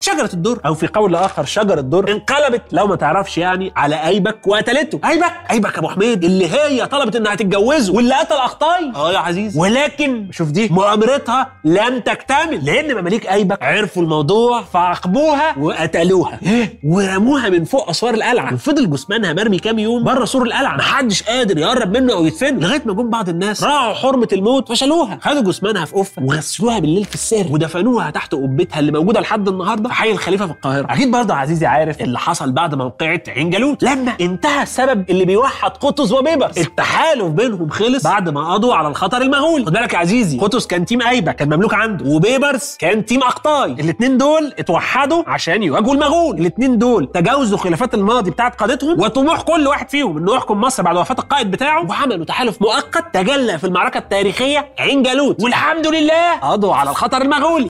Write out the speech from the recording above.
شجره الدر او في قول اخر شجر الدر انقلبت لو ما تعرفش يعني على ايبك وقتلته ايبك ايبك ابو حميد اللي هي طلبت انها تتجوزه واللي قتل اخطاي اه يا عزيزي ولكن شوف دي مؤامرتها لم تكتمل لان مماليك ايبك عرفوا الموضوع فعاقبوها وقتلوها ايه ورموها من فوق اسوار القلعه وفضل جثمانها مرمي كام يوم بره سور القلعه محدش قادر يقرب منه او يدفنه لغايه ما جم بعض الناس راعوا حرمه الموت فشالوها خدوا جثمانها في قفه وغسلوها بالليل في السر ودفنوها تحت قبتها اللي موجوده لحد النهارده في حي الخليفه في القاهره اكيد برضه يا عزيزي عارف اللي حصل بعد موقعه عين جالوت لما انتهى السبب اللي بيوحد قطز وبيبرس التحالف بينهم خلص بعد ما قضوا على الخطر المهول خد بالك يا عزيزي قطز كان تيم ايبك كان مملوك عنده وبيبرس كان تيم اقطاي الاثنين دول اتوحدوا عشان يواجهوا المغول الاثنين دول تجاوزوا خلافات الماضي بتاعت قادتهم وطموح كل واحد فيهم انه يحكم مصر بعد وفاه القائد بتاعه وعملوا تحالف مؤقت تجلى في المعركه التاريخيه عين جالوت والحمد لله قضوا على الخطر المغولي